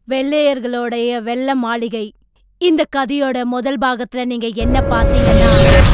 வெள்ளையர்களுடைய வெள்ள மாளிகை இந்த கதையோட முதல் பாகத்துல நீங்க என்ன பாத்தீங்கன்னா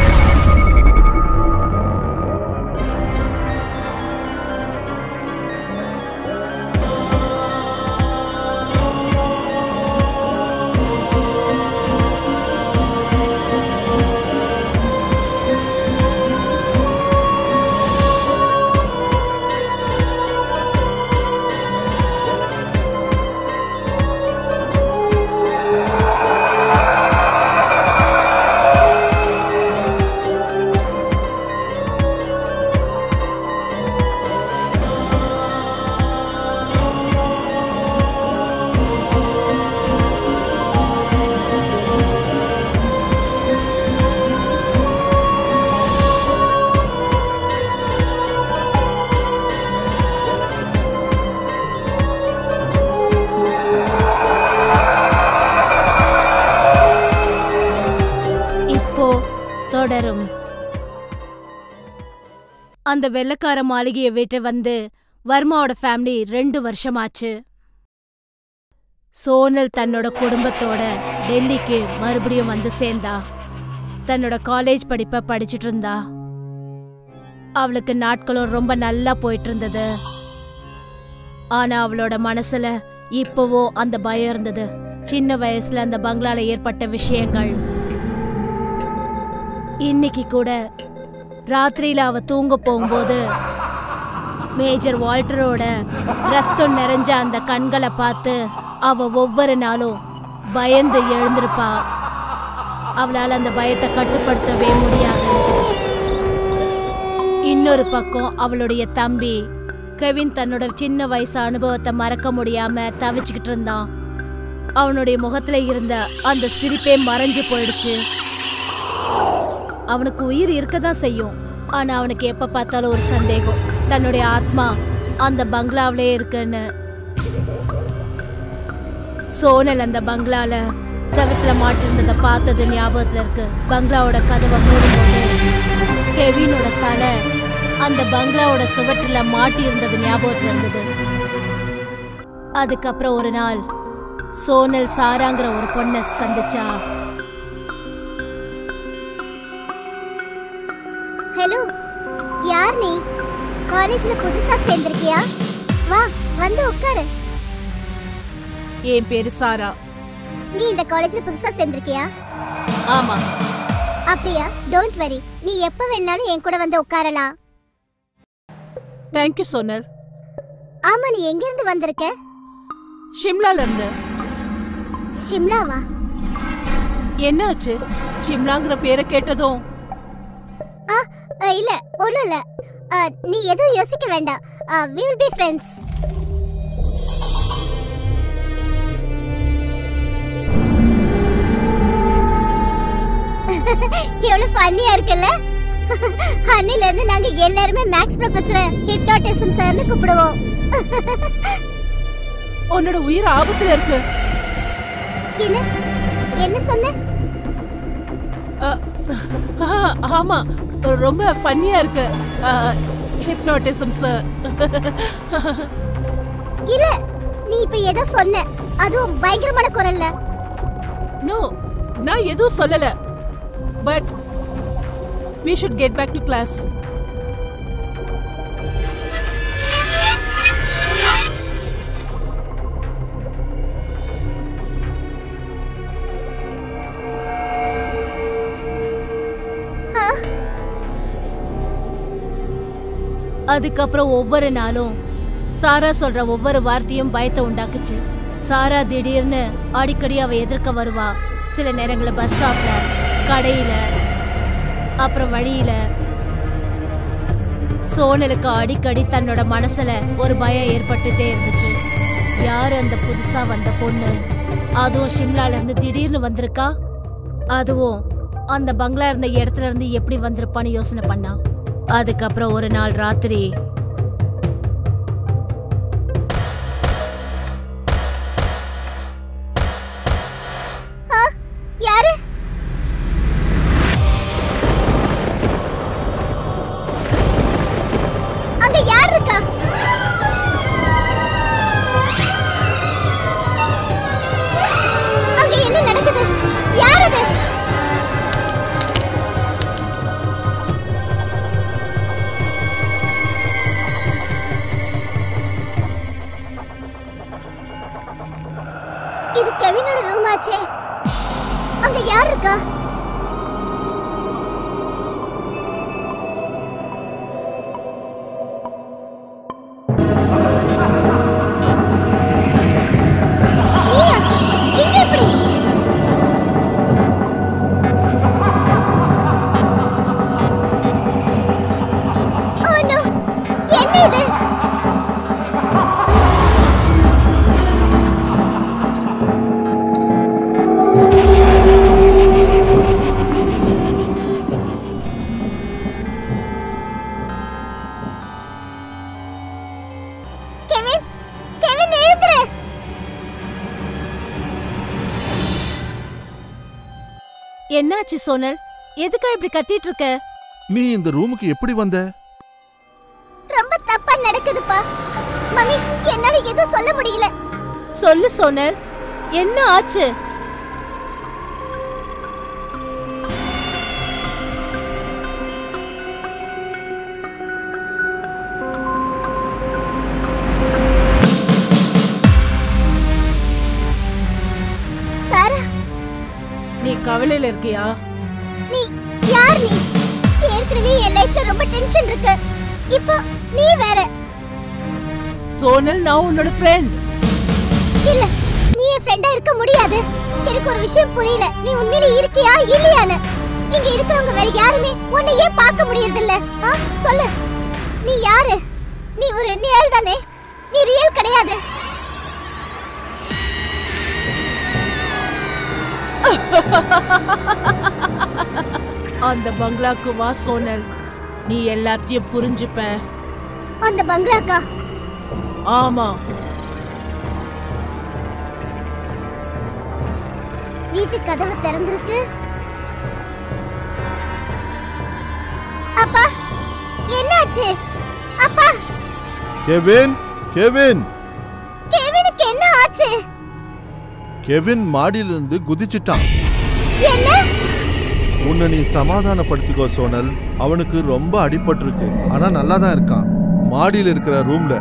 இப்போ தொடரும் அந்த வெள்ளக்கார மாளிகையை விட்டு வந்து வர்மாவோட ஃபேமிலி ரெண்டு வருஷமாச்சு சோனல் தன்னோட குடும்பத்தோட டெல்லிக்கு மறுபடியும் வந்து சேர்ந்தா தன்னோட காலேஜ் படிப்பை படிச்சிட்டு இருந்தா அவளுக்கு நாட்களும் ரொம்ப நல்லா போயிட்டு இருந்தது ஆனா அவளோட மனசுல இப்பவோ அந்த பயம் இருந்தது சின்ன வயசுல அந்த பங்களால ஏற்பட்ட விஷயங்கள் இன்னைக்கு கூட ராத்திரியில அவ தூங்க போகும்போது மேஜர் வால்டரோட ரத்தம் நிறைஞ்ச அந்த கண்களை பார்த்து அவ ஒவ்வொரு நாளும் பயந்து எழுந்திருப்பா அவளால அந்த பயத்தை கட்டுப்படுத்தவே முடியாது இன்னொரு பக்கம் அவளுடைய தம்பி கெவின் தன்னோட சின்ன வயசு அனுபவத்தை மறக்க முடியாம தவிச்சுக்கிட்டு இருந்தான் அவனுடைய முகத்துல இருந்த அந்த சிரிப்பே மறைஞ்சு போயிடுச்சு அவனுக்கு உயிர் இருக்கதான் செய்யும் ஆனா அவனுக்கு எப்ப பார்த்தாலும் ஒரு சந்தேகம் தன்னுடைய ஆத்மா அந்த பங்களாவிலே இருக்குன்னு சோனல் அந்த பங்களால செவத்துல மாட்டிருந்ததை பார்த்தது ஞாபகத்துல இருக்கு பங்களாவோட கதவை மூடும்போது கெவினோட தலை அந்த பங்களாவோட சுவற்றுல மாட்டி இருந்தது ஞாபகத்துல இருந்தது அதுக்கப்புறம் ஒரு நாள் சோனல் சாராங்கிற ஒரு பொண்ணை சந்திச்சா ஹலோ யார் நீ காலேஜ்ல புதுசா சேர்ந்திருக்கியா வா வந்து உட்காரு என் பேரு சாரா நீ இந்த காலேஜ்ல புதுசா சேர்ந்திருக்கியா ஆமா அப்படியா டோன்ட் வரி நீ எப்ப வேணாலும் என் கூட வந்து உட்காரலாம் தேங்க்யூ சோனல் ஆமா நீ எங்க இருந்து வந்திருக்க ஷிம்லால இருந்து ஷிம்லாவா என்னாச்சு ஷிம்லாங்கிற பேரை கேட்டதும் ஆ அ, இல்ல ஒண்ணும் இல்ல அ, நீ எதுவும் யோசிக்க வேண்டாம் வி வில் பி ஃப்ரெண்ட்ஸ் எவ்வளவு ஃபன்னியா இருக்குல்ல அன்னில இருந்து நாங்க எல்லாருமே மேக்ஸ் ப்ரொஃபசரை ஹிப்னாட்டிசம் சார்னு கூப்பிடுவோம் உன்னோட உயிர் ஆபத்துல இருக்கு என்ன என்ன சொன்ன அ, ஆ, ஆமா ரொம்ப ஃபன்னியா இருக்கு ஹிப்னோட்டிசம் சார் இல்ல நீ இப்ப ஏதோ சொன்ன அதுவும் பயங்கரமான குரல்ல நோ நான் எதுவும் சொல்லல but we should get back to class ஆ, அதுக்கப்புறம் ஒவ்வொரு நாளும் சாரா சொல்ற ஒவ்வொரு வார்த்தையும் பயத்தை உண்டாக்குச்சு சாரா திடீர்னு அடிக்கடி அவ எதிர்க்க வருவா சில நேரங்களில் பஸ் ஸ்டாப்ல கடையில அப்புறம் வழியில சோனலுக்கு அடிக்கடி தன்னோட மனசுல ஒரு பயம் ஏற்பட்டுட்டே இருந்துச்சு யார் அந்த புதுசா வந்த பொண்ணு அதுவும் ஷிம்லால இருந்து திடீர்னு வந்திருக்கா அதுவும் அந்த பங்களா இருந்த இடத்துல இருந்து எப்படி வந்திருப்பான்னு யோசனை பண்ணா அதுக்கப்புறம் ஒரு நாள் ராத்திரி ஆ, யாரு அங்க யார் இருக்கா என்னாச்சு சோனல் எதுக்கா இப்படி கத்திட்டு இருக்க நீ இந்த ரூமுக்கு எப்படி வந்த ரொம்ப தப்பா நடக்குதுப்பா மம்மி என்னால எதுவும் சொல்ல முடியல சொல்லு சோனல் என்ன ஆச்சு சாரா நீ கவலையில இருக்கியா நீ யார் நீ ஏற்கனவே என் லைஃப்ல ரொம்ப டென்ஷன் இருக்கு இப்போ நீ வேற சோனல் நான் உன்னோட ஃப்ரெண்ட் இல்ல நீ என் ஃப்ரெண்டா இருக்க முடியாது எனக்கு ஒரு விஷயம் புரியல நீ உண்மையில இருக்கியா இல்லையான்னு இங்க இருக்கிறவங்க வேற யாருமே உன்னை ஏன் பார்க்க முடியறதில்ல ஆ சொல்லு நீ யாரு நீ ஒரு நிழல் தானே நீ ரியல் கிடையாது அந்த பங்களாக்கு வா சோனல் நீ எல்லாத்தையும் புரிஞ்சுப்ப அந்த பங்களாக்கா ஆமா வீட்டு கதவு திறந்திருக்கு அப்பா என்னாச்சு அப்பா கெவின் கெவின் கெவினுக்கு என்ன ஆச்சு கெவின் மாடியிலிருந்து குதிச்சிட்டான் என்ன உன்னை நீ சமாதானப்படுத்திக்கோ சோனல் அவனுக்கு ரொம்ப அடிபட்டிருக்கு ஆனா நல்லா தான் இருக்கான் மாடியில் இருக்கிற ரூம்ல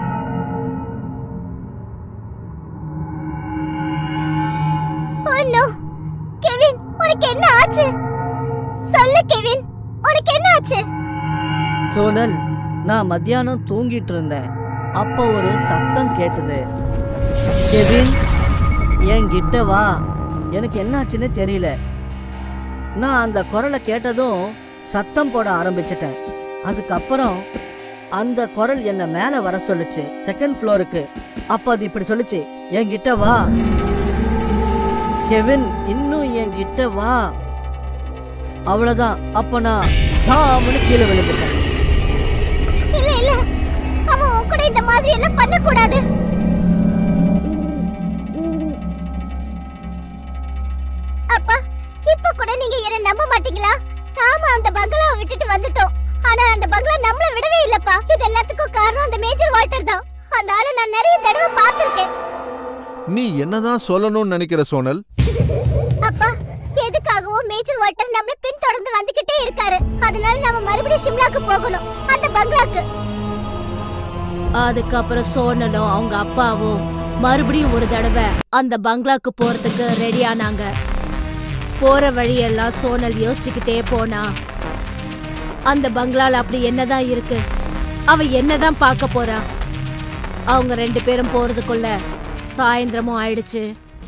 ஓ நோ கெவின் உனக்கு என்ன ஆச்சு சொல்லு கெவின் உனக்கு என்ன ஆச்சு சோனல் நான் மத்தியானம் தூங்கிட்டு இருந்தேன் அப்போ ஒரு சத்தம் கேட்டது கெவின் என்கிட்ட வா எனக்கு என்னாச்சுன்னு தெரியல நான் அந்த குரலை கேட்டதும் சத்தம் போட ஆரம்பிச்சிட்டேன் அதுக்கப்புறம் அந்த குரல் என்னை மேலே வர சொல்லுச்சு செகண்ட் ஃப்ளோருக்கு அப்போ அது இப்படி சொல்லுச்சு என்கிட்ட வா கெவின் இன்னும் என்கிட்ட வா அவ்வளோதான் அப்போ நான் டாம்னு கீழே விழுந்துட்டேன் இல்ல இல்ல அவன் உன் கூட இந்த மாதிரி எல்லாம் பண்ண கூடாது அப்பா இப்ப கூட நீங்க என்ன நம்ப மாட்டீங்களா நாம அந்த பங்களாவை விட்டுட்டு வந்துட்டோம் ஆனா அந்த பங்களா நம்மள விடவே இல்லப்பா இது எல்லாத்துக்கும் காரணம் அந்த மேஜர் வால்டர் தான் அந்த ஆளை நான் நிறைய தடவை பார்த்திருக்கேன் நீ என்னதான் சொல்லணும்னு நினைக்கிற சோனல் அப்பா எதுக்காகவோ மேஜர் வால்டர் நம்மள பின்தொடர்ந்து வந்துகிட்டே இருக்காரு அதனால நாம மறுபடியும் ஷிம்லாக்கு போகணும் அந்த பங்களாக்கு அதுக்கப்புறம் சோனலும் அவங்க அப்பாவும் மறுபடியும் ஒரு தடவை அந்த பங்களாக்கு போறதுக்கு ரெடி ஆனாங்க போற வழியெல்லாம் சோனல் யோசிச்சுக்கிட்டே போனா அந்த பங்களால அப்படி என்னதான் இருக்கு அவ என்னதான் பார்க்க போறா அவங்க ரெண்டு பேரும் போறதுக்குள்ள சாயந்தரமும் ஆயிடுச்சு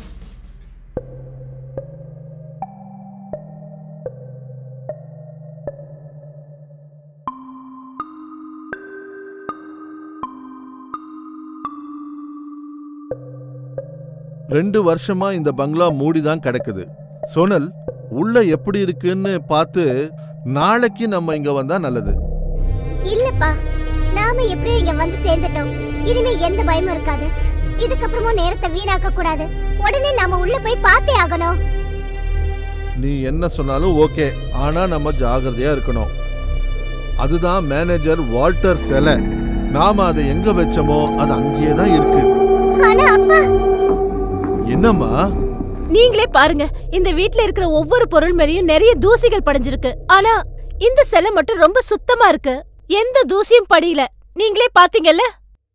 ரெண்டு வருஷமா இந்த பங்களா மூடி தான் கிடக்குது சோனல் உள்ள எப்படி இருக்குன்னு பார்த்து நாளைக்கு நம்ம இங்க வந்தா நல்லது இல்லப்பா நாம எப்படியும் இங்க வந்து சேர்ந்துட்டோம் இனிமே எந்த பயமும் இருக்காது இதுக்கப்புறமும் நேரத்தை வீணாக்க கூடாது உடனே நாம உள்ள போய் பார்த்தே ஆகணும் நீ என்ன சொன்னாலும் ஓகே ஆனா நம்ம ஜாகிரதையா இருக்கணும் அதுதான் மேனேஜர் வால்டர் சிலை நாம அதை எங்க வச்சோமோ அது அங்கேயே தான் இருக்கு ஆனா அப்பா என்னம்மா நீங்களே பாருங்க இந்த வீட்ல இருக்கிற ஒவ்வொரு பொருள் மேலயும் நிறைய தூசிகள் படிஞ்சிருக்கு ஆனா இந்த சிலை மட்டும் ரொம்ப சுத்தமா இருக்கு எந்த தூசியும் படியல நீங்களே பாத்தீங்கல்ல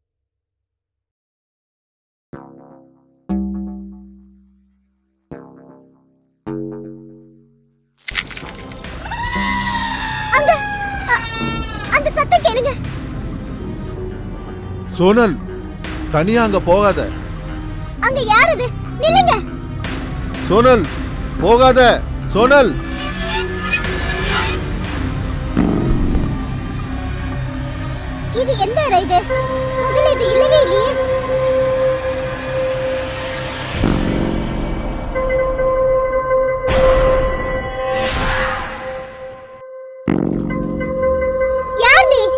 அங்க அ- அந்த சத்தம் கேளுங்க சோனல் தனியா அங்க போகாத அங்க யார் அது நில்லுங்க சோனல் போகாத சோனல் இது எந்த அறை இது முதல்ல இது இல்லவே இல்லையே யார் நீ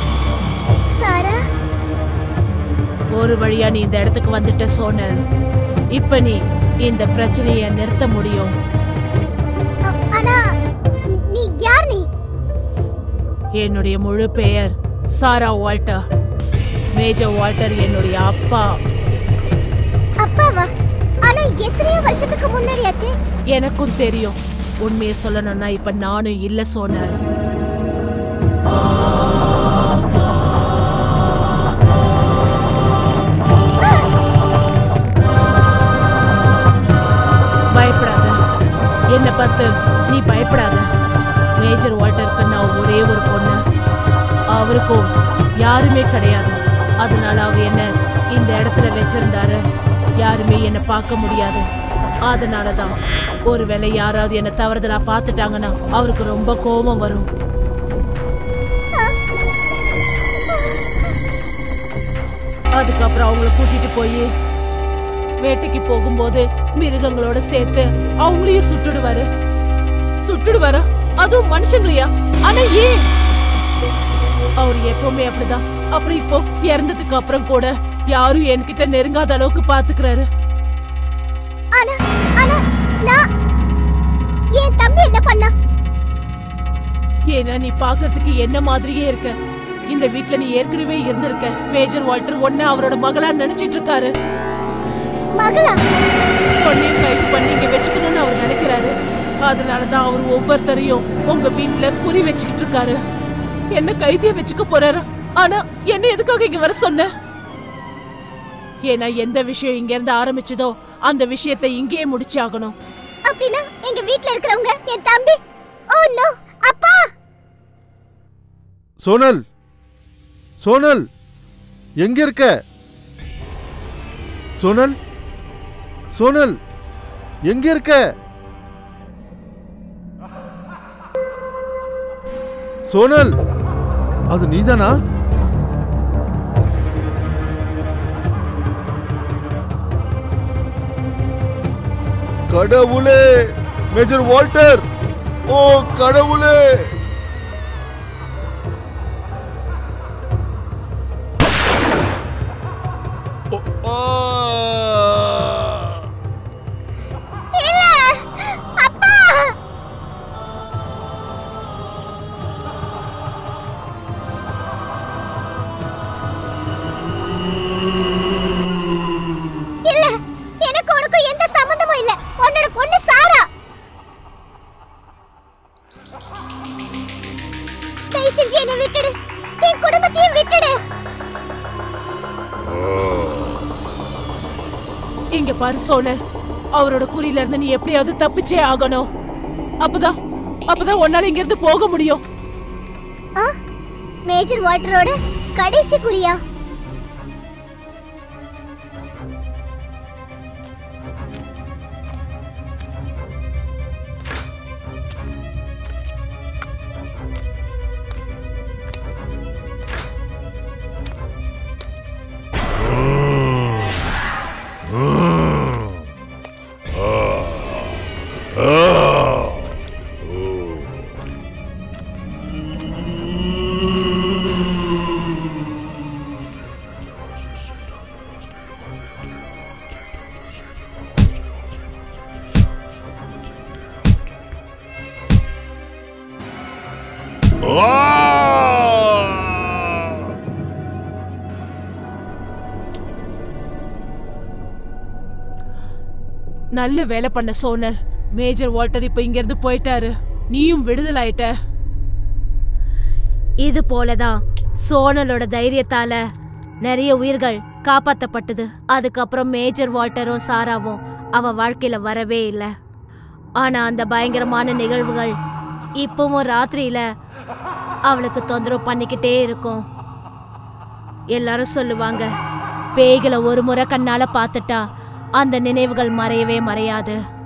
சாரா ஒரு வழியா நீ இந்த இடத்துக்கு வந்துட்ட சோனல் இப்ப நீ இந்த பிரச்சனைய நிறுத்த முடியும் அ- ஆனா நீ யார் நீ என்னுடைய முழு பெயர் சாரா வால்டர் மேஜர் வால்டர் என்னுடைய அப்பா அப்பாவா ஆனா எத்தனையோ வருஷத்துக்கு முன்னாடியாச்சு எனக்கும் தெரியும் உண்மையை சொல்லணும்னா இப்ப நானும் இல்ல சோனல் பயப்படாத என்ன பார்த்து நீ பயப்படாத மேஜர் வால்டருக்கு நான் ஒரே ஒரு பொண்ணு அவருக்கும் யாருமே கிடையாது அதனால அவர் என்ன இந்த இடத்துல வச்சிருந்தாரு யாருமே என்ன பார்க்க முடியாது அதனால தான் ஒருவேளை யாராவது என்ன தவறுதலா பார்த்துட்டாங்கன்னா அவருக்கு ரொம்ப கோபம் வரும் அதுக்கப்புறம் அவங்கள கூட்டிட்டு போய் வேட்டைக்கு போகும்போது மிருகங்களோட சேர்த்து அவங்களையும் சுட்டுடுவாரு சுட்டுடுவாரா அதுவும் மனுஷங்களையா ஆனா ஏன் அவர் எப்பவுமே அப்படிதான் அப்புறம் இப்போ இறந்ததுக்கு அப்புறம் கூட யாரும் என்கிட்ட நெருங்காத அளவுக்கு பாத்துக்கிறாரு ஆனா ஆனா நான் என் தம்பி என்ன பண்ணா ஏன்னா நீ பாக்குறதுக்கு என்ன மாதிரியே இருக்க இந்த வீட்ல நீ ஏற்கனவே இருந்திருக்க மேஜர் வால்டர் ஒன்ன அவரோட மகளா நினைச்சிட்டு இருக்காரு மகளா பொண்ணையும் கைது பண்ணி இங்க வச்சுக்கணும்னு அவர் நினைக்கிறாரு அதனாலதான் அவர் ஒவ்வொருத்தரையும் உங்க வீட்ல குறி வச்சுக்கிட்டு இருக்காரு என்ன கைதிய வச்சுக்க போறாரு ஆனா என்ன எதுக்காக இங்க வர சொன்ன ஏன்னா எந்த விஷயம் இங்க இருந்து ஆரம்பிச்சதோ அந்த விஷயத்தை இங்கேயே முடிச்சாகணும் அப்படின்னா எங்க வீட்ல இருக்கிறவங்க என் தம்பி ஓ நோ அப்பா சோனல் சோனல் எங்க இருக்க சோனல் சோனல் எங்க இருக்க சோனல் அது நீதானா கடவுளே மேஜர் வால்டர் ஓ கடவுளே ஓ, ஆ! இல்ல அப்பா இல்ல எனக்கு உனக்கும் எந்த சம்பந்தமும் இல்ல உன்னோட பொண்ணு சாரா தயவு செஞ்சு என்னை விட்டுடு என் குடும்பத்தையும் விட்டுடு இங்க பாரு சோனர் அவரோட குறியில இருந்து நீ எப்படியாவது தப்பிச்சே ஆகணும் அப்பதான் அப்பதான் உன்னால இங்க இருந்து போக முடியும் ஆ மேஜர் வாட்டரோட கடைசி குறியா நல்ல வேலை பண்ண சோனர் மேஜர் வால்டர் இப்ப இங்க இருந்து போயிட்டாரு நீயும் விடுதலாயிட்ட இது போலதான் சோனலோட தைரியத்தால நிறைய உயிர்கள் காப்பாத்தப்பட்டது அதுக்கப்புறம் மேஜர் வால்டரும் சாராவும் அவ வாழ்க்கையில வரவே இல்லை ஆனா அந்த பயங்கரமான நிகழ்வுகள் இப்பவும் ராத்திரியில அவளுக்கு தொந்தரவு பண்ணிக்கிட்டே இருக்கும் எல்லாரும் சொல்லுவாங்க பேய்களை ஒரு முறை கண்ணால பார்த்துட்டா அந்த நினைவுகள் மறையவே மறையாது